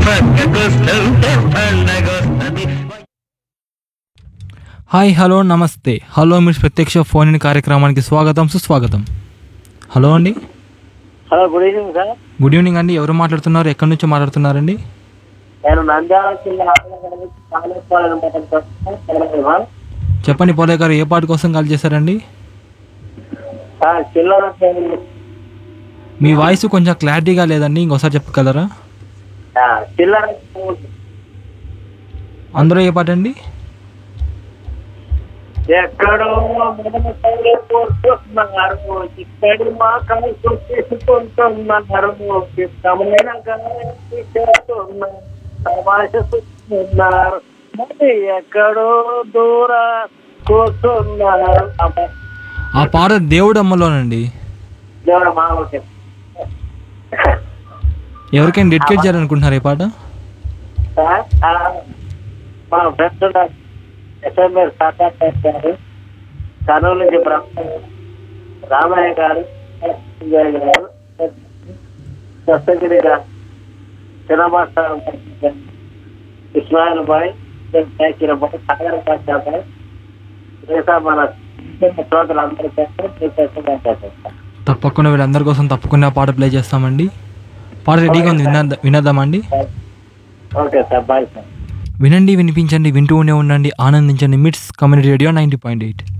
పక్కకొస్తుంటే పండగొస్తుంది hi hello నమస్తే hello మీరు ప్రత్యక్ష ఫోన్ ఇన్ కార్యక్రమానికి స్వాగతం సుస్వాగతం హలో అండి hello good evening sir good evening అండి ఎవరు మాట్లాడుతున్నారు ఎక్కడి నుంచి మాట్లాడుతున్నారండి నేను నంద్యాల జిల్లా ఆలగడ్డ నుంచి కాళేశ్వరం మాట్లాడుతున్నాను చెప్పండి పోలే గారు ఏ పాట కోసం కాల్ చేశారండి సార్ చిల్లర మీ వాయిస్ కొంచెం క్లారిటీగా లేదండి ఇంకోసారి చెప్పగలరా ఆ, చిల్లర అందులో ఏ పాట అండి ఎక్కడో పోతున్నారు ఇక్కడి మా కలిసి తీసుకుంటున్నారు ఇష్టమైన గాలి చేస్తున్నారు తమాష చూస్తున్నారు మరి ఎక్కడో దూర కూర్చున్నారు అబ్బా, ఆ పాట దేవుడు అమ్మలోనండి దేవుడా మా ఓకే ఎవరికైనా డెడికేట్ చేయాలనుకుంటున్నారు ఈ పాట సార్ ఆ, మా ఫ్రెండ్స్ ఎస్ఎంఎస్ సాకార్ చేశారు కర్నూలు నుంచి బ్రహ్మ రామయ్య గారు విజయ్ గారు దస్తగిరి గారు చిన్నమాస్టర్ ఇస్మాయిల్ బాయ్ శాకిర్ బాయ్ సాగర్ బాషా బాయ్ మిగతా మన శ్రోతలందరూ చేస్తారు తప్పకుండా వీళ్ళందరి కోసం తప్పకుండా పాట ప్లే చేస్తామండి పాట రెడీగా ఉంది వినద్దా వినద్దామండి ఓకే సార్ బాయ్ సార్ వినండి వినిపించండి వింటూనే ఉండండి ఆనందించండి MITS community radio ninety point eight